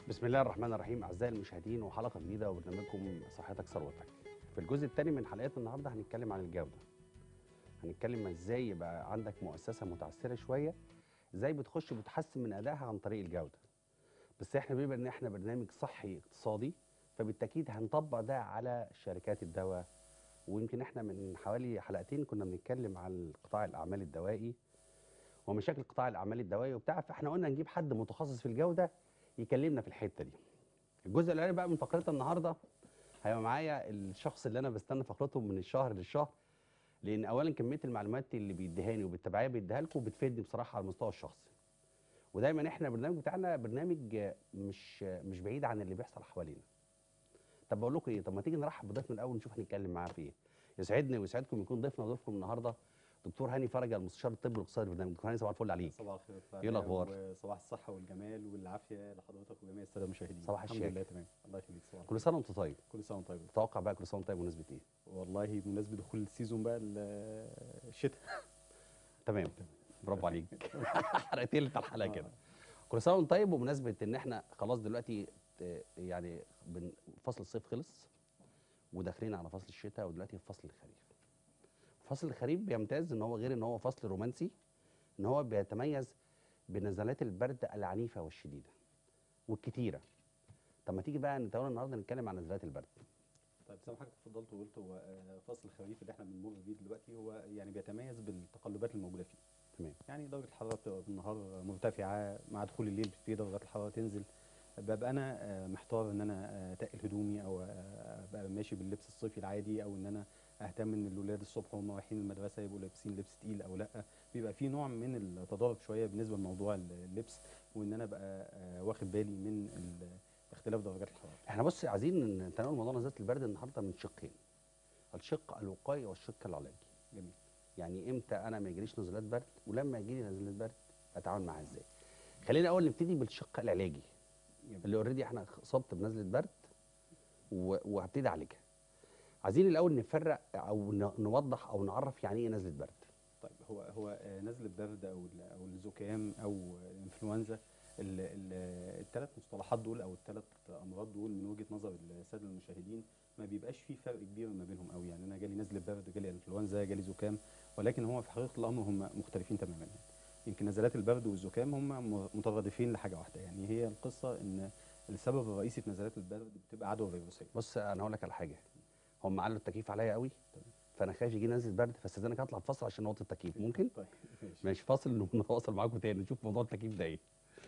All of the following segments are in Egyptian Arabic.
بسم الله الرحمن الرحيم اعزائي المشاهدين وحلقه جديده وبرنامجكم صحتك ثروتك. في الجزء الثاني من حلقات النهارده هنتكلم عن الجوده. هنتكلم ازاي يبقى عندك مؤسسه متعثره شويه ازاي بتخش بتحسن من ادائها عن طريق الجوده. بس احنا بما ان احنا برنامج صحي اقتصادي فبالتاكيد هنطبق ده على شركات الدواء ويمكن احنا من حوالي حلقتين كنا بنتكلم عن قطاع الاعمال الدوائي ومشاكل قطاع الاعمال الدوائي وبتاع فاحنا قلنا نجيب حد متخصص في الجوده يكلمنا في الحته دي. الجزء الاولاني بقى من فقرتنا النهارده هيبقى معايا الشخص اللي انا بستنى فقرته من الشهر للشهر لان اولا كميه المعلومات اللي بيديهاني وبالتبعيه بيديها لكم بتفيدني بصراحه على المستوى الشخصي. ودايما احنا البرنامج بتاعنا برنامج مش مش بعيد عن اللي بيحصل حوالينا. طب بقول لكم ايه طب ما تيجي نرحب بضيفنا الاول نشوف هنتكلم معاه في ايه. يسعدني ويسعدكم يكون ضيفنا وضيفكم النهارده دكتور هاني فرجه المستشار الطبي الاقتصادي البرنامج دكتور هاني صباح الفل عليك. صباح الخير يا إيه الأخبار؟ وصباح الصحة والجمال والعافية لحضرتك وجميع السادة المشاهدين صباح الحمد الشياكة. لله تمام الله يخليك صباح كل سنه وانت طيب. كل سنة وانت طيب تتوقع بقى كل سنه وانت طيب بمناسبه ايه؟ والله بمناسبة دخول السيزون بقى ال- الشتاء تمام برافو عليك حرقت لي الحلقه كده كل سنه وانت طيب وبمناسبه ان احنا خلاص دلوقتي آه، يعني بن- فصل الصيف خلص وداخلين على فصل الشتاء ودلوقتي في فصل الخريف فصل الخريف بيمتاز ان هو غير ان هو فصل رومانسي ان هو بيتميز بنزلات البرد العنيفه والشديده والكتيره طب ما تيجي بقى نتوانا النهارده نتكلم عن نزلات البرد طيب زي ما حضرتك اتفضلت وقلت هو آه، فصل الخريف اللي احنا بنمر بيه دلوقتي هو يعني بيتميز بالتقلبات الموجودة فيه تمام يعني درجة الحرارة بتبقى بالنهار مرتفعة مع دخول الليل في درجات الحرارة تنزل ببقى انا آه، محتار ان انا آه، اتقل هدومي او آه، ابقى ماشي باللبس الصيفي العادي او ان انا اهتم ان الاولاد الصبح وهم رايحين المدرسه يبقوا لابسين لبس تقيل او لا بيبقى في نوع من التضارب شويه بالنسبه لموضوع اللبس وان انا ابقى آه، واخد بالي من ال- اختلاف درجات الحراره احنا بص عايزين نتناول موضوع نزلات البرد النهارده من شقين الشق الوقائي والشق العلاجي جميل يعني امتى انا ما يجيليش نزلات برد ولما يجي لي نزلات برد اتعامل معاها ازاي خلينا اول نبتدي بالشق العلاجي جميل اللي اوريدي احنا اصبت بنزله برد و- وهبتدي اعالجها عايزين الاول نفرق او ن- نوضح او نعرف يعني ايه نزله برد طيب هو هو آه، نزله برد او ال- او الزكام او الانفلونزا الثلاث مصطلحات دول او الثلاث امراض دول من وجهه نظر الساده المشاهدين ما بيبقاش في فرق كبير ما بينهم قوي يعني انا جالي نزله برد جالي انفلونزا جالي زكام ولكن هو في حقيقه الامر هم مختلفين تماما يعني يمكن نزلات البرد والزكام هم م- مترادفين لحاجه واحده يعني هي القصه ان السبب الرئيسي في نزلات البرد بتبقى عدوى فيروسيه بص انا هقول لك على حاجه هم علوا التكييف عليا قوي فانا خايف يجي نزله برد فاستاذنك اطلع فاصل عشان نوطي التكييف ممكن طيب ماشي ماشي فاصل ونتواصل معاكم تاني نشوف موضوع التكييف ده ايه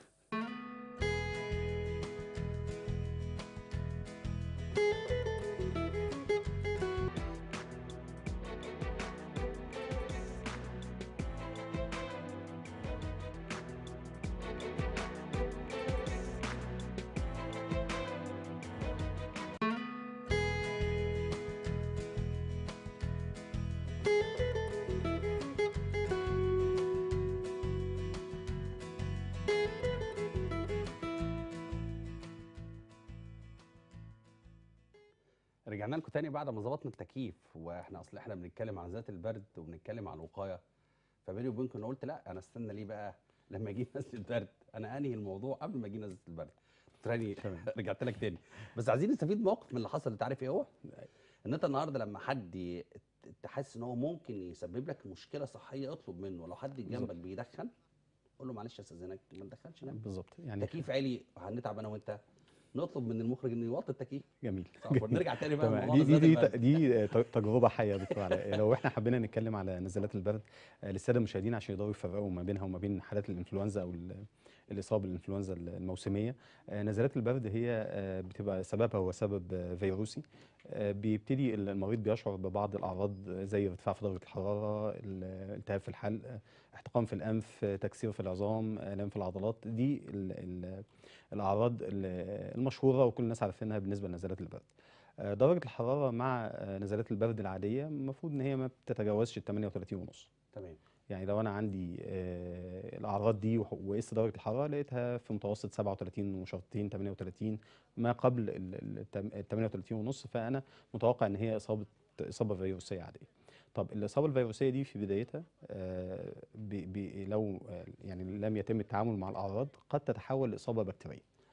رجعنا لكم تاني بعد ما ظبطنا التكييف واحنا اصل احنا بنتكلم عن ذات البرد وبنتكلم عن الوقايه فبيني وبينكم انا قلت لا انا استنى ليه بقى لما يجي نزله برد انا انهي الموضوع قبل ما يجي نزله البرد دكتور هاني رجعت لك تاني بس عايزين نستفيد موقف من اللي حصل انت عارف ايه هو؟ ان انت النهارده لما حد ي- تحس ان هو ممكن يسبب لك مشكله صحيه اطلب منه لو حد جنبك بيدخن قول له معلش استاذنك ما تدخلش جنبي بالظبط يعني تكييف عالي هنتعب انا وانت نطلب من المخرج انه يوطي التكييف جميل صح ونرجع تاني بقى تمام لموضوع دي دي نزلات دي, البرد. دي ت- تجربه حيه يا دكتور علاء لو احنا حبينا نتكلم على نزلات البرد آه، للساده المشاهدين عشان يقدروا يفرقوا ما بينها وما بين حالات الانفلونزا او ال- الاصابه بالانفلونزا الموسميه آه، نزلات البرد هي آه، بتبقى سببها هو سبب آه، فيروسي آه، بيبتدي المريض بيشعر ببعض الاعراض زي ارتفاع في درجه الحراره ال- التهاب في الحلق آه، احتقان في الانف آه، تكسير في العظام الام في العضلات دي ال ال الاعراض ال- المشهوره وكل الناس عارفينها بالنسبه لنزلات البرد آه، درجه الحراره مع آه، نزلات البرد العاديه المفروض ان هي ما بتتجاوزش ال 38 ونص تمام يعني لو انا عندي آه، الاعراض دي وح- وقست درجه الحراره لقيتها في متوسط 37 وشرطين 38 ما قبل ال ال- التم- ال 38 ونص فانا متوقع ان هي اصابه اصابه فيروسيه عاديه طب الاصابه الفيروسيه دي في بدايتها آه، ب- ب- لو آه، يعني لم يتم التعامل مع الاعراض قد تتحول لاصابه بكتيريه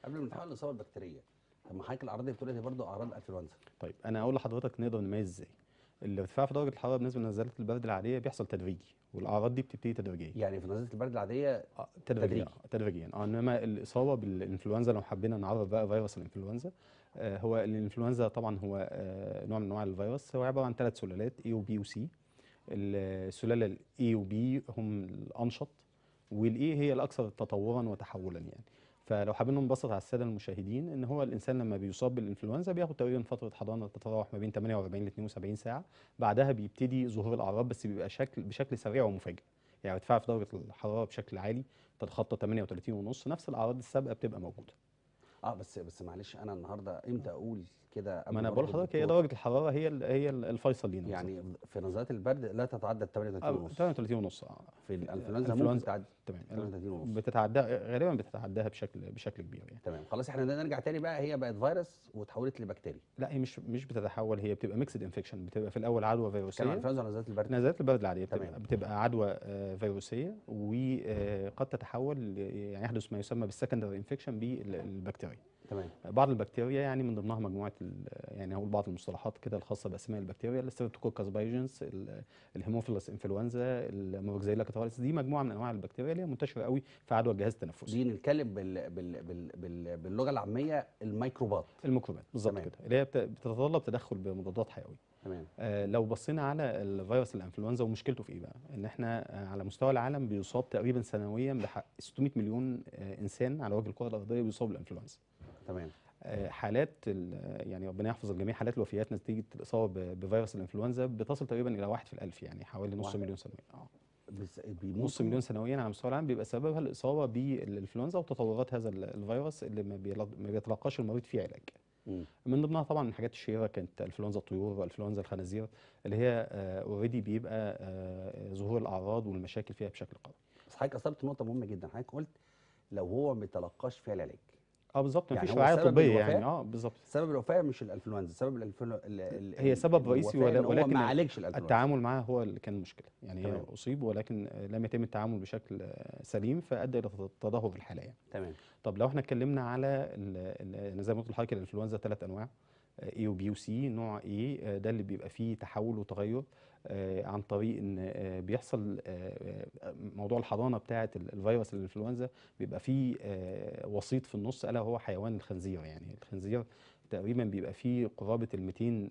قبل ما نتحول للاصابه البكتيريه طب ما حضرتك الاعراض اللي بتقولها دي برضه اعراض انفلونزا طيب انا اقول لحضرتك نقدر نميز ازاي الارتفاع في درجه الحراره بالنسبه لنزلات البرد العاديه بيحصل تدريجي والاعراض دي بتبتدي تدريجيا يعني في نزله البرد العاديه آه، تدريجيا تدريجي. آه، تدريجيا اه انما الاصابه بالانفلونزا لو حبينا نعرف بقى فيروس الانفلونزا آه هو الانفلونزا طبعا هو آه نوع من انواع الفيروس هو عباره عن ثلاث سلالات A وبي وسي السلاله الاي وبي هم الانشط والاي هي الاكثر تطورا وتحولا يعني فلو حابين نبسط على الساده المشاهدين ان هو الانسان لما بيصاب بالانفلونزا بياخد تقريبا فتره حضانه تتراوح ما بين 48 ل 72 ساعه بعدها بيبتدي ظهور الاعراض بس بيبقى شكل بشكل سريع ومفاجئ يعني ارتفاع في درجه الحراره بشكل عالي تتخطى 38 ونص نفس الاعراض السابقه بتبقى موجوده اه بس بس معلش انا النهارده امتى اقول كده قبل ما انا ما بقول أروح لحضرتك هي للدكتور؟ درجه الحراره هي ال- هي ال- الفيصل لينا يعني في نزلات البرد لا تتعدى ال 38 ونص 38 ونص اه في الانفلونزا الإنفلونزا ممكن تعدي تمام 38 ونص بتتعدى غالبا بتتعداها بشكل بشكل كبير يعني تمام خلاص احنا بدنا نرجع تاني بقى هي بقت فيروس وتحولت لبكتيريا لا هي مش مش بتتحول هي بتبقى ميكسد انفكشن بتبقى في الاول عدوى كان فيروسيه انفلونزا ولا نزلات البرد نزلات البرد العاديه بتبقى, تمام. بتبقى عدوى آه، فيروسيه وقد تتحول ل- يعني يحدث ما يسمى بالسكندري انفكشن بالبكتيريا تمام بعض البكتيريا يعني من ضمنها مجموعه ال- يعني هقول بعض المصطلحات كده الخاصه باسماء البكتيريا الستريبتوكوكس بايجنس ال- الهيموفيلس انفلونزا الموركزيلا كاتراليس دي مجموعه من انواع البكتيريا اللي هي منتشره قوي في عدوى الجهاز التنفسي دي نتكلم بال... بال... بال... بال... باللغه العاميه الميكروبات الميكروبات بالظبط تمام. كده اللي هي بت- بتتطلب تدخل بمضادات حيويه تمام آه، لو بصينا على الفيروس الانفلونزا ومشكلته في ايه بقى؟ ان احنا آه، على مستوى العالم بيصاب تقريبا سنويا بحق 600 مليون آه، انسان على وجه الكره الارضيه بيصاب بالانفلونزا. تمام آه، حالات ال- يعني ربنا يحفظ الجميع حالات الوفيات نتيجه الاصابه ب- بفيروس الانفلونزا بتصل تقريبا الى واحد في الالف يعني حوالي نص واحد. مليون سنويا اه بس نص بيموتوا مليون سنويا على مستوى العالم بيبقى سببها الاصابه بالانفلونزا وتطورات هذا ال- الفيروس اللي ما بيلق- ما بيتلقاش المريض فيه علاج. مم. من ضمنها طبعا الحاجات الشهيره كانت انفلونزا الطيور وانفلونزا الخنازير اللي هي اوريدي بيبقى آه، ظهور الاعراض والمشاكل فيها بشكل قوي. بس حضرتك اثرت نقطه مهمه جدا حضرتك قلت لو هو ما بيتلقاش فيها العلاج اه بالظبط يعني مفيش هو رعايه سبب طبيه الوفاة؟ يعني اه بالظبط سبب الوفاه مش الانفلونزا سبب الانفلونزا هي سبب رئيسي ولا ولا- هو ولكن ما عالجش الانفلونزا التعامل معاه هو اللي كان مشكله يعني هي تمام. اصيب ولكن آه، لم يتم التعامل بشكل آه، سليم فادى الى تدهور الحاله يعني. تمام طب لو احنا اتكلمنا على ال- ال- أنا زي ما قلت لحضرتك الانفلونزا ثلاث انواع اي وبي وسي نوع اي ده اللي بيبقى فيه تحول وتغير آه، عن طريق ان آه، بيحصل آه، آه، موضوع الحضانه بتاعه ال- الفيروس الانفلونزا بيبقى فيه آه، وسيط في النص الا هو حيوان الخنزير يعني الخنزير تقريبا بيبقى فيه قرابه ال 200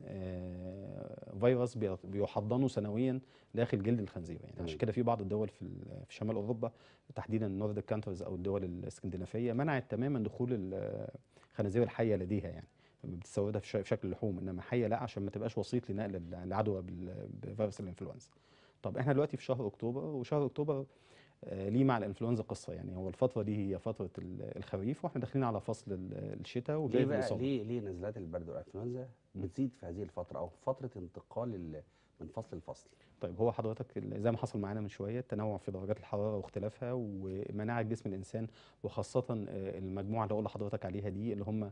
آه، فيروس بي- بيحضنوا سنويا داخل جلد الخنزير يعني تمام. عشان كده في بعض الدول في ال- في شمال اوروبا تحديدا النورديك كانترز او الدول الاسكندنافيه منعت تماما دخول ال- الخنازير الحيه لديها يعني بتستوردها في ش- في شكل لحوم انما حيه لا عشان ما تبقاش وسيط لنقل ال- العدوى بال- بفيروس الانفلونزا طب احنا دلوقتي في شهر اكتوبر وشهر اكتوبر آه، ليه مع الانفلونزا قصه يعني هو الفتره دي هي فتره ال- الخريف واحنا داخلين على فصل ال- الشتاء ليه وجاي بقى الإصابة. ليه ليه نزلات البرد والانفلونزا مم. بتزيد في هذه الفتره او فتره انتقال ال- من فصل لفصل طيب هو حضرتك ال- زي ما حصل معانا من شويه التنوع في درجات الحراره واختلافها ومناعه جسم الانسان وخاصه آه، المجموعه اللي اقول لحضرتك عليها دي اللي هم ال-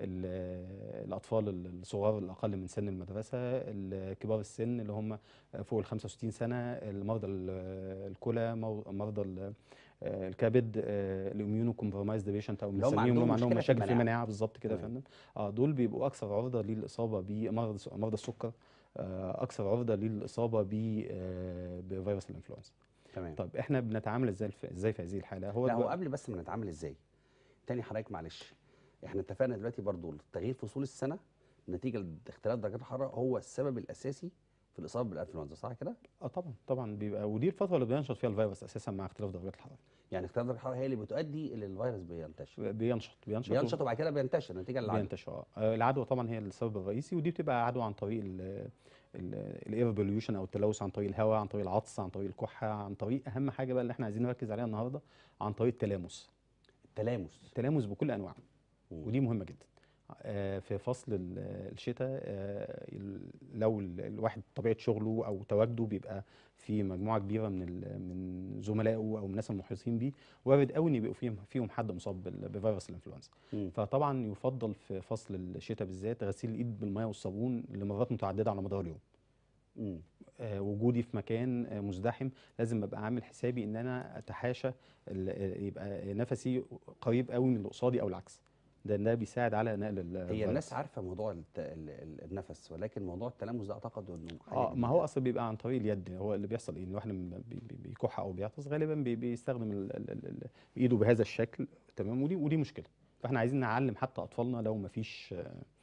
الاطفال الصغار الاقل من سن المدرسه ال- كبار السن اللي هم فوق ال 65 سنه المرضى ال- الكلى مر- مرضى ال- آه، الكبد الاميونو كومبرومايزد بيشنت او اللي هم بنسميهم اللي هم عندهم عندهم مشكلة في مشاكل في المناعة. المناعه بالظبط كده يا تمام. فندم اه دول بيبقوا اكثر عرضه للاصابه بمرض مرضى السكر آه، اكثر عرضه للاصابه ب- آه، بفيروس الانفلونزا تمام طيب احنا بنتعامل ازاي في ازاي في هذه الحاله هو لا هو دلوقتي- قبل بس ما نتعامل ازاي تاني حضرتك معلش احنا اتفقنا دلوقتي برضو تغيير فصول السنه نتيجه لاختلاف درجات الحراره هو السبب الاساسي في الاصابه بالانفلونزا صح كده اه طبعا طبعا بيبقى ودي الفتره اللي بينشط فيها الفيروس اساسا مع اختلاف درجات الحراره يعني اختلاف درجات الحراره هي اللي بتؤدي الى الفيروس بينتشر بينشط بينشط بينشط وبعد كده بينتشر نتيجه للعدوى بينتشر اه آه، العدوى طبعا هي السبب الرئيسي ودي بتبقى عدوى عن طريق الاير بوليوشن او التلوث عن طريق الهواء عن طريق العطس عن طريق الكحه عن طريق اهم حاجه بقى اللي احنا عايزين نركز عليها النهارده عن طريق التلامس التلامس التلامس بكل انواعه مم. ودي مهمه جدا آه، في فصل ال- الشتاء آه، ال- لو ال- الواحد طبيعه شغله او تواجده بيبقى في مجموعه كبيره من ال- من زملائه او من الناس المحيطين بيه وارد قوي ان يبقوا فيهم فيهم حد مصاب بال- بفيروس الانفلونزا مم. فطبعا يفضل في فصل الشتاء بالذات غسيل الايد بالماء والصابون لمرات متعدده على مدار اليوم مم. آه، وجودي في مكان آه، مزدحم لازم ابقى عامل حسابي ان انا اتحاشى ال- آه، يبقى نفسي قريب قوي من اللي قصادي او العكس ده ده بيساعد على نقل ال- هي الفيروس. الناس عارفه موضوع الت... ال- ال- النفس ولكن موضوع التلامس ده اعتقد انه حاجة اه ما جديدة. هو اصلا بيبقى عن طريق اليد هو اللي بيحصل ايه ان الواحد لما بي- بي- بيكح او بيعطس غالبا بي- بيستخدم ال- ال- ال- ال- ايده بهذا الشكل تمام ودي ودي مشكله فاحنا عايزين نعلم حتى اطفالنا لو ما فيش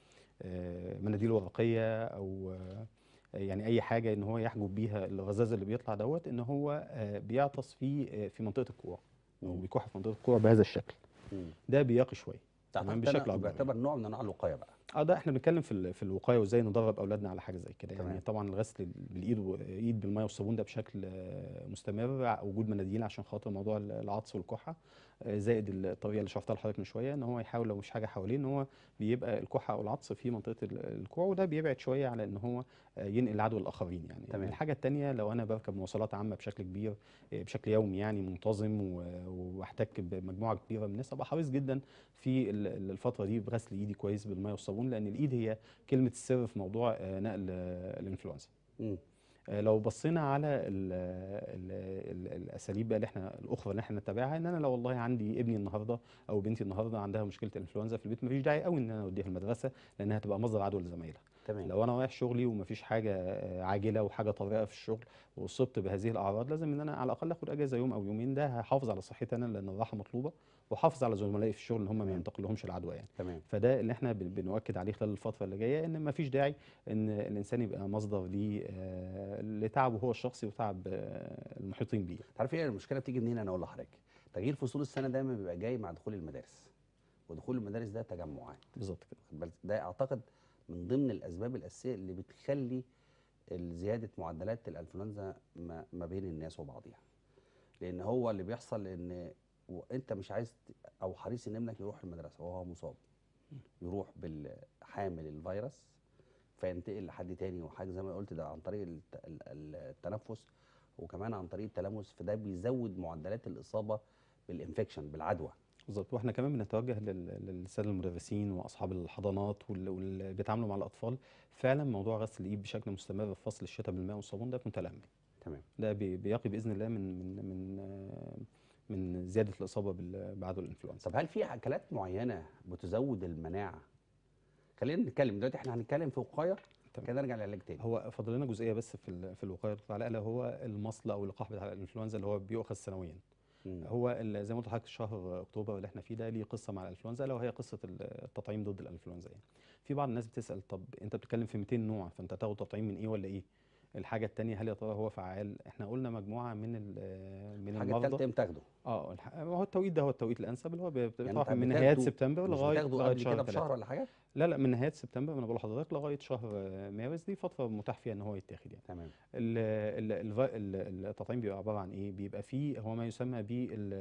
مناديل ورقيه او آه، يعني اي حاجه ان هو يحجب بيها الغزاز اللي بيطلع دوت ان هو آه، بيعطس في آه، في منطقه الكوع او مم. بيكح في منطقه الكوع بهذا الشكل مم. ده بيقي شويه تمام تعتقد بشكل بشكل أكبر بيعتبر نوع من انواع الوقايه بقى اه ده احنا بنتكلم في ال- في الوقايه وازاي ندرب اولادنا على حاجه زي كده يعني تمام. طبعا الغسل بالايد وايد بالميه والصابون ده بشكل آه، مستمر ع- وجود مناديل عشان خاطر موضوع ال- العطس والكحه آه، زائد الطريقه اللي شرحتها لحضرتك من شويه ان هو يحاول لو مش حاجه حواليه ان هو بيبقى الكحه او العطس في منطقه ال- الكوع وده بيبعد شويه على ان هو آه، ينقل العدوى للاخرين يعني تمام. الحاجه الثانيه لو انا بركب مواصلات عامه بشكل كبير آه، بشكل يومي يعني منتظم و- واحتك بمجموعه كبيره من الناس ابقى حريص جدا في ال- ال- الفتره دي بغسل ايدي كويس بالميه والصابون لان الايد هي كلمه السر في موضوع آه، نقل آه، الانفلونزا مم. آه، لو بصينا على ال ال ال الاساليب بقى اللي احنا الاخرى اللي احنا نتبعها ان انا لو والله عندي ابني النهارده او بنتي النهارده عندها مشكله الانفلونزا في البيت مفيش داعي قوي ان انا اوديها المدرسه لانها هتبقى مصدر عدوى لزمايلها تمام لو انا رايح شغلي ومفيش حاجه آه، عاجله وحاجه طارئه في الشغل واصبت بهذه الاعراض لازم ان انا على الاقل اخد اجازه يوم او يومين ده هيحافظ على صحتي انا لان الراحه مطلوبه وحافظ على زملائي في الشغل ان هم ما تمام. ينتقلهمش العدوى يعني تمام فده اللي احنا بن- بنؤكد عليه خلال الفتره اللي جايه ان ما فيش داعي ان الانسان يبقى مصدر ليه آه، لتعبه هو الشخصي وتعب آه، المحيطين بيه تعرف ايه المشكله بتيجي منين انا اقول لحضرتك تغيير فصول السنه دايما بيبقى جاي مع دخول المدارس ودخول المدارس ده تجمعات بالظبط كده واخد بالك؟ ده اعتقد من ضمن الاسباب الاساسيه اللي بتخلي ال- زياده معدلات الانفلونزا ما, ما بين الناس وبعضها لان هو اللي بيحصل ان وانت مش عايز ت- او حريص ان ابنك يروح المدرسه وهو مصاب يروح بالحامل الفيروس فينتقل لحد تاني وحاجه زي ما قلت ده عن طريق الت- ال- ال- التنفس وكمان عن طريق التلامس فده بيزود معدلات الاصابه بالانفكشن بالعدوى بالظبط واحنا كمان بنتوجه لل- للساده المدرسين واصحاب الحضانات وال- واللي بيتعاملوا مع الاطفال فعلا موضوع غسل الايد بشكل مستمر في فصل الشتاء بالماء والصابون ده في منتهى الاهميه تمام ده بي- بيقي باذن الله من من من آه، من زياده الاصابه بال- بعدوى الانفلونزا طب هل في اكلات معينه بتزود المناعه خلينا نتكلم دلوقتي احنا هنتكلم في وقايه تمام. كده نرجع للعلاج تاني هو فاضل لنا جزئيه بس في ال- في الوقايه يا دكتور علاء الا هو المصل او اللقاح بتاع الانفلونزا اللي هو بيؤخذ سنويا مم. هو ال- زي ما قلت لحضرتك شهر اكتوبر اللي احنا فيه ده ليه قصه مع الانفلونزا لو هي قصه ال- التطعيم ضد الانفلونزا يعني في بعض الناس بتسال طب انت بتتكلم في 200 نوع فانت هتاخد تطعيم من ايه ولا ايه الحاجه الثانيه هل يا ترى هو فعال احنا قلنا مجموعه من ال- من الحاجه الثالثه المرضى امتى تاخده اه الح- هو التوقيت ده هو التوقيت الانسب اللي هو بي- يعني بيتراوح أنت من بتاخده- نهايات سبتمبر مش لغايه بتاخده لغايه قبل شهر كده بشهر ثلاثة. ولا حاجه لا لا من نهايه سبتمبر انا بقول لحضرتك لغايه شهر آه، مارس دي فتره متاح فيها ان هو يتاخد يعني تمام ال- ال- الف- ال- التطعيم بيبقى عباره عن ايه بيبقى فيه هو ما يسمى بال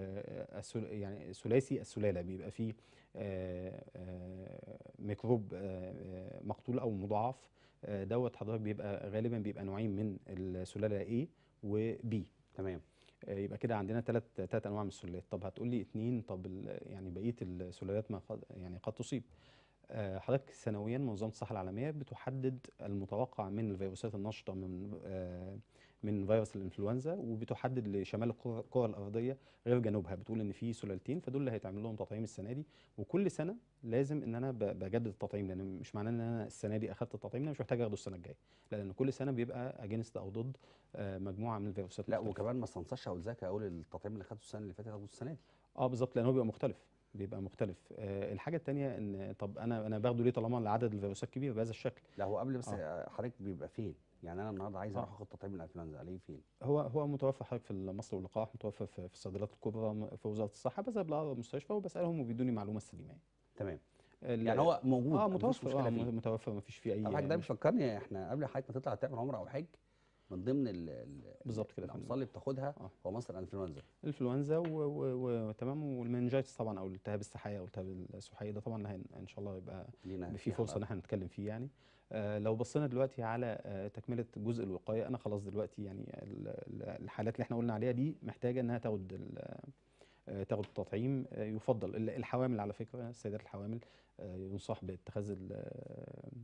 يعني ثلاثي السلاله بيبقى فيه آه، آه، ميكروب آه، آه، مقتول او مضاعف آه، دوت حضرتك بيبقى غالبا بيبقى نوعين من السلاله A و B تمام آه، يبقى كده عندنا ثلاث ثلاث انواع من السلالات طب هتقول لي اتنين طب ال- يعني بقيه السلالات ما قد يعني قد تصيب آه، حضرتك سنويا منظمه الصحه العالميه بتحدد المتوقع من الفيروسات النشطه من آه، من فيروس الانفلونزا وبتحدد لشمال الكره الكرة الارضيه غير جنوبها بتقول ان في سلالتين فدول اللي هيتعمل لهم تطعيم السنه دي وكل سنه لازم ان انا ب- بجدد التطعيم لان مش معناه ان انا السنه دي اخدت التطعيم انا مش محتاج اخده السنه الجايه لان كل سنه بيبقى اجينست او ضد آه، مجموعه من الفيروسات لا المختلفة. وكمان ما استنصحش اقول ذكي اقول التطعيم اللي خدته السنه اللي فاتت اخده السنه دي اه بالظبط لان هو بيبقى مختلف بيبقى مختلف آه الحاجه الثانيه ان طب انا انا باخده ليه طالما عدد الفيروسات كبير بهذا الشكل لا هو قبل بس آه. آه، حضرتك بيبقى فين يعني انا النهارده عايز آه. اروح اخد تطعيم الانفلونزا الاقيه فين هو هو متوفر حضرتك في مصر واللقاح متوفر في, في الصيدليات الكبرى م- في وزاره الصحه بذهب لاقرب مستشفى وبسالهم وبيدوني المعلومه السليمه يعني تمام ال- يعني هو موجود اه مفيش متوفر مشكله اه فيه متوفر ما فيش فيه اي طب حضرتك ده مش- بيفكرني احنا قبل حضرتك ما تطلع تعمل عمره او حج من ضمن ال ال بالظبط كده يا الامصال فندم. اللي بتاخدها آه. هو مصر الانفلونزا الانفلونزا و- و- وتمام والمنجيتس طبعا او الالتهاب السحاية او الالتهاب السحاية ده طبعا هن- ان شاء الله يبقى لينا في فيه فرصه ان حلقة. احنا نتكلم فيه يعني آه لو بصينا دلوقتي على آه تكمله جزء الوقايه انا خلاص دلوقتي يعني ال- ال- الحالات اللي احنا قلنا عليها دي محتاجه انها تاخد ال- آه، تاخد التطعيم آه، يفضل ال- الحوامل على فكره السيدات الحوامل آه، ينصح باتخاذ ال- آه،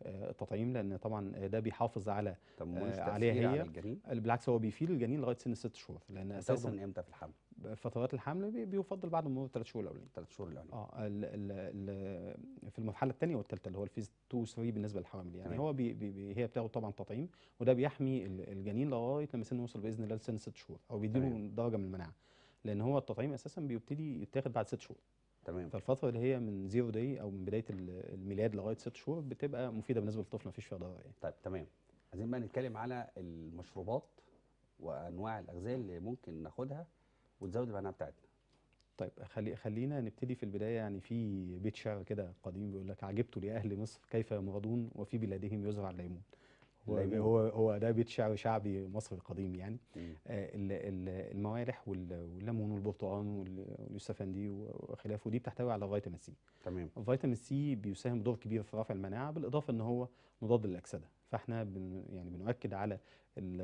آه، التطعيم لان طبعا آه، ده بيحافظ على طب ملوش آه، عليها تاثير على هي. الجنين بالعكس هو بيفيد الجنين لغايه سن الست شهور لان بتاخده اساسا من امتى في الحمل؟ فترات الحمل بي- بيفضل بعد مرور الثلاث شهور الاولين ثلاث شهور الاولين اه ال ال ال في المرحله الثانيه والثالثه اللي هو الفيز 2 و 3 بالنسبه للحوامل يعني تمام. هو بي بي بي هي بتاخد طبعا تطعيم وده بيحمي ال- الجنين لغايه لما سنه يوصل باذن الله لسن ست شهور او بيديله تمام. درجه من المناعه لان هو التطعيم اساسا بيبتدي يتاخد بعد ست شهور تمام فالفتره اللي هي من زيرو داي او من بدايه ال- الميلاد لغايه ست شهور بتبقى مفيده بالنسبه للطفل مفيش فيها ضرر يعني طيب تمام عايزين بقى نتكلم على المشروبات وانواع الاغذيه اللي ممكن ناخدها وتزود المناعه بتاعتنا طيب خلي خلينا نبتدي في البدايه يعني في بيت شعر كده قديم بيقول لك عجبت لاهل مصر كيف يمرضون وفي بلادهم يزرع الليمون هو الليمون. هو هو ده بيت شعر شعبي مصري قديم يعني مم. آه، ال- ال- الموالح وال- والليمون والبرتقال وال- واليوسفندي وخلافه دي بتحتوي على فيتامين سي تمام فيتامين سي بيساهم بدور كبير في رفع المناعه بالاضافه ان هو مضاد للاكسده فاحنا بن يعني بنؤكد على ال-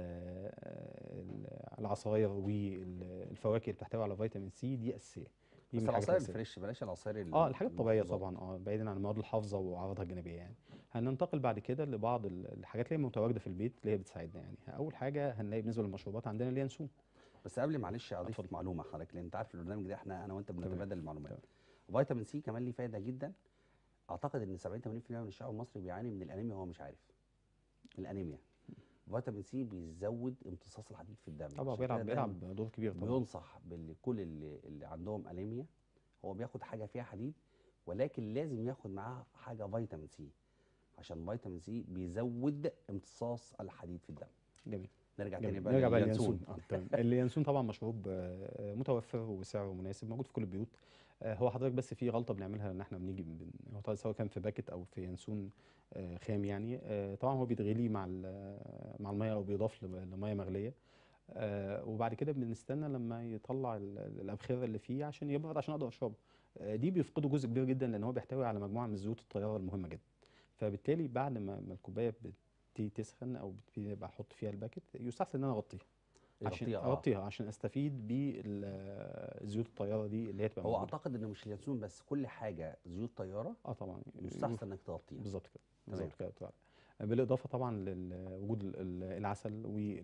ال- العصاير والفواكه اللي بتحتوي على فيتامين سي دي اساسيه دي بس من الحاجات العصاير الأساسية. الفريش بلاش العصاير ال- اه الحاجات الطبيعيه المحفوظات. طبعا اه بعيدا عن المواد الحافظه واعراضها الجانبيه يعني هننتقل بعد كده لبعض ال- الحاجات اللي هي متواجده في البيت اللي هي بتساعدنا يعني اول حاجه هنلاقي بالنسبه للمشروبات عندنا اليانسون بس قبل معلش اضيف اتفضل. معلومه حضرتك لان انت عارف البرنامج ده احنا انا وانت بنتبادل المعلومات تمام. فيتامين سي كمان ليه فايده جدا اعتقد ان 70 80% من الشعب المصري بيعاني من الانيميا وهو مش عارف من الانيميا فيتامين سي بيزود امتصاص الحديد في الدم طبعا عشان بيلعب كده بيلعب دايماً دور كبير طبعا بينصح بكل اللي, اللي عندهم انيميا هو بياخد حاجه فيها حديد ولكن لازم ياخد معاها حاجه فيتامين سي عشان فيتامين سي بيزود امتصاص الحديد في الدم جميل نرجع تاني جميل. بقى نرجع بقى لليانسون. لليانسون اه تمام اليانسون طبعا مشروب آه، متوفر وسعره مناسب موجود في كل البيوت آه، هو حضرتك بس في غلطه بنعملها ان احنا بنيجي بن- هو طبعاً سواء كان في باكت او في ينسون آه، خام يعني آه، طبعا هو بيتغلي مع ال- مع الميه او بيضاف لم- لميه مغليه آه، وبعد كده بنستنى لما يطلع ال- الابخره اللي فيه عشان يبرد عشان اقدر اشربه آه، دي بيفقدوا جزء كبير جدا لان هو بيحتوي على مجموعه من زيوت الطياره المهمه جدا فبالتالي بعد ما ما الكوبايه بتبتدي تسخن او بتبتدي بقى احط فيها الباكت يستحسن ان انا اغطيها عشان يغطيها، آه. اغطيها عشان استفيد بالزيوت الطياره دي اللي هي تبقى هو موجودة. اعتقد انه مش اليانسون بس كل حاجه زيوت طياره اه طبعا يستحسن انك تغطيها بالظبط كده تمام. بالظبط كده طبعا. بالاضافه طبعا لوجود العسل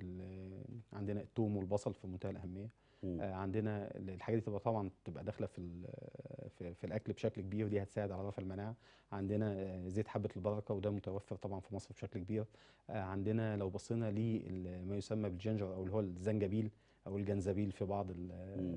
وعندنا الثوم والبصل في منتهى الاهميه مم. آه، عندنا الحاجات دي تبقى طبعا تبقى داخله في ال- في, في الاكل بشكل كبير دي هتساعد على رفع المناعه عندنا آه، زيت حبه البركه وده متوفر طبعا في مصر بشكل كبير آه، عندنا لو بصينا لما يسمى بالجنجر او اللي هو الزنجبيل او الجنزبيل في بعض ال- مم.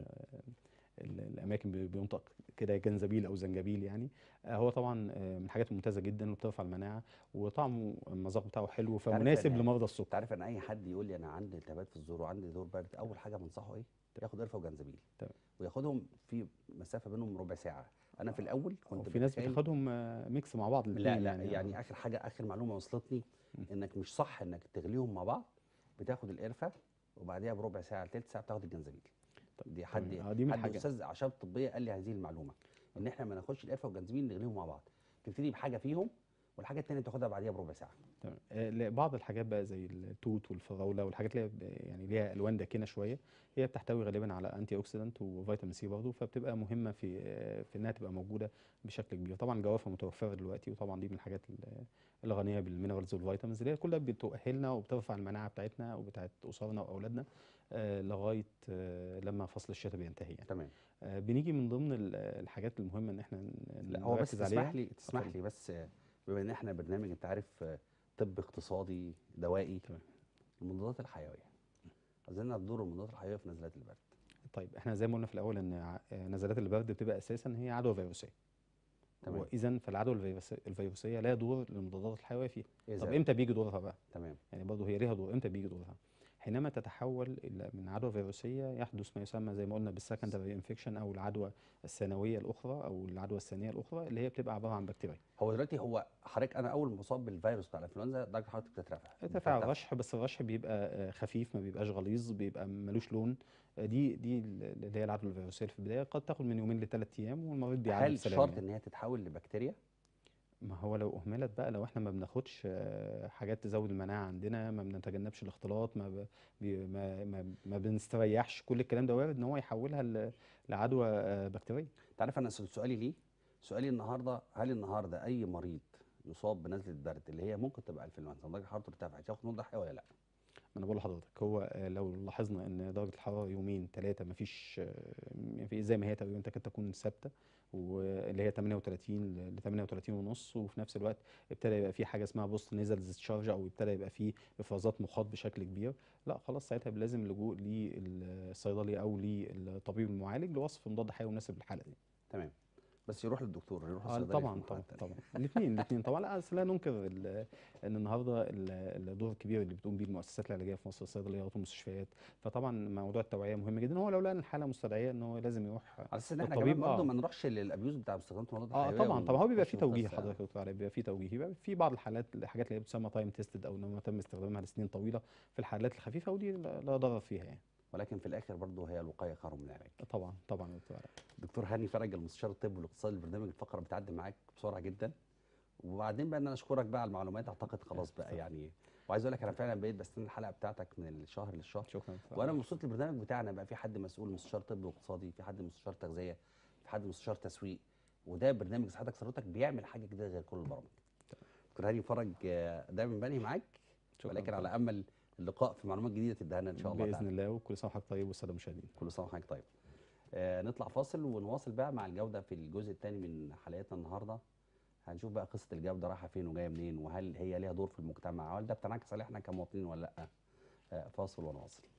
ال- الاماكن بي- بينطق كده جنزبيل او زنجبيل يعني آه، هو طبعا آه، من الحاجات الممتازه جدا وبترفع المناعه وطعمه المذاق بتاعه حلو عارف فمناسب يعني- لمرضى انت السكر عارف ان اي حد يقول لي انا عندي التهابات في الزور وعندي دور برد اول حاجه بنصحه ايه ياخد قرفه وجنزبيل تمام. وياخدهم في مسافه بينهم ربع ساعه انا في الاول كنت وفي ناس بتخيل- بتاخدهم آه، ميكس مع بعض لا الاتنين لا يعني, يعني اخر حاجه اخر معلومه وصلتني م. انك مش صح انك تغليهم مع بعض بتاخد القرفه وبعديها بربع ساعه لثلث ساعه بتاخد الجنزبيل دي حد تمام. آه، دي من حد الحاجات. استاذ اعشاب طبيه قال لي هذه المعلومه ان احنا ما ناخدش القرفه والجنزبيل نغليهم مع بعض تبتدي بحاجه فيهم والحاجه الثانيه تاخدها بعديها بربع ساعه تمام آه، لا، بعض الحاجات بقى زي التوت والفراوله والحاجات اللي هي ب- يعني ليها الوان داكنه شويه هي بتحتوي غالبا على انتي اوكسيدنت وفيتامين سي برضه فبتبقى مهمه في آه، في انها تبقى موجوده بشكل كبير طبعا الجوافه متوفره دلوقتي وطبعا دي من الحاجات ال- الغنيه بالمينرالز والفيتامينز اللي هي كلها بتؤهلنا وبترفع المناعه بتاعتنا وبتاعت اسرنا واولادنا آه، لغايه آه، لما فصل الشتاء بينتهي يعني تمام آه، بنيجي من ضمن ال- الحاجات المهمه ان احنا ن- لا هو بس نركز عليها تسمح لي تسمح اتفضل. لي بس آه، بما ان احنا برنامج انت عارف آه، طب اقتصادي دوائي تمام. المضادات الحيويه عايزين دور المضادات الحيويه في نزلات البرد طيب احنا زي ما قلنا في الاول ان ع- آه، نزلات البرد بتبقى اساسا هي عدوى فيروسيه تمام. واذا فالعدوى الفيروسيه الفيروسيه لا دور للمضادات الحيويه فيها طب إذا امتى بيجي دورها بقى تمام يعني برضه هي ليها دور امتى بيجي دورها حينما تتحول الى من عدوى فيروسيه يحدث ما يسمى زي ما قلنا بالسكندري انفكشن او العدوى الثانويه الاخرى او العدوى الثانيه الاخرى اللي هي بتبقى عباره عن بكتيريا هو دلوقتي هو حضرتك انا اول ما بصاب بالفيروس بتاع الانفلونزا درجه حرارتي بتترفع ارتفاع بترتفع. الرشح بس الرشح بيبقى آه، خفيف ما بيبقاش غليظ بيبقى ملوش لون آه، دي دي اللي هي العدوى الفيروسيه في البدايه قد تاخد من يومين لثلاث ايام والمريض بيعدي هل بسلام شرط يعني. ان هي تتحول لبكتيريا ما هو لو اهملت بقى لو احنا ما بناخدش آه، حاجات تزود المناعه عندنا ما بنتجنبش الاختلاط ما ب... بي... ما ما, ما بنستريحش كل الكلام ده وارد ان هو يحولها ل... لعدوى آه، بكتيريه انت عارف انا سؤالي ليه سؤالي النهارده هل النهارده اي مريض يصاب بنزله برد اللي هي ممكن تبقى الانفلونزا درجه حرارته ارتفعت ياخد مضاد حيوي ولا لا ما انا بقول لحضرتك هو آه، لو لاحظنا ان درجه الحراره يومين ثلاثه ما فيش في زي ما هي تقريبا تكاد تكون ثابته واللي هي 38 ل 38 ونص وفي نفس الوقت ابتدى يبقى في حاجه اسمها بوست نيزل ديسشارج او ابتدى يبقى في افرازات مخاط بشكل كبير لا خلاص ساعتها لازم اللجوء للصيدلي او للطبيب المعالج لوصف مضاد حيوي مناسب للحاله دي تمام بس يروح للدكتور يروح آه، للصيدلي في طبعا المرحلة طبعا التانية. طبعا الاثنين الاثنين طبعا لا أصل لا ننكر ال- ان النهارده ال- الدور الكبير اللي بتقوم بيه المؤسسات العلاجيه في مصر الصيدليات والمستشفيات فطبعا موضوع التوعيه مهم جدا هو لو لقى ان الحاله مستدعيه ان هو لازم يروح على اساس ان احنا الطبيب، كمان برضه آه. ما نروحش للابيوز بتاع استخدام المضاد اه الحيويه طبعا طبعا هو بيبقى ونخش في توجيه في قصة- حضرتك يا دكتور علي بيبقى في توجيه بيبقى في بعض الحالات الحاجات اللي هي بتسمى تايم تيستد او انما تم استخدامها لسنين طويله في الحالات الخفيفه ودي لا لا ضرر فيها يعني ولكن في الاخر برضه هي الوقايه خير من العلاج طبعا طبعا يا دكتور علي دكتور هاني فرج المستشار الطبي والاقتصادي البرنامج الفقره بتعدي معاك بسرعه جدا وبعدين بقى ان انا اشكرك بقى على المعلومات اعتقد خلاص بقى يعني وعايز اقول لك انا فعلا بقيت بستنى الحلقه بتاعتك من الشهر للشهر شكرا يا دكتور وانا علي. مبسوط البرنامج بتاعنا بقى في حد مسؤول مستشار طبي واقتصادي في حد مستشار تغذيه في حد مستشار تسويق وده برنامج صحتك ثروتك بيعمل حاجه جديده غير كل البرامج دكتور هاني فرج آه، دايما بنهي معاك شكرا ولكن طبعاً. على امل اللقاء في معلومات جديده تديها لنا ان شاء الله باذن تعالى. الله وكل سنه وحضرتك طيب والساده المشاهدين كل سنه وحضرتك طيب آه نطلع فاصل ونواصل بقى مع الجوده في الجزء الثاني من حلقتنا النهارده هنشوف بقى قصه الجوده رايحه فين وجايه منين وهل هي ليها دور في المجتمع وهل ده بتنعكس علينا احنا كمواطنين ولا لا آه فاصل ونواصل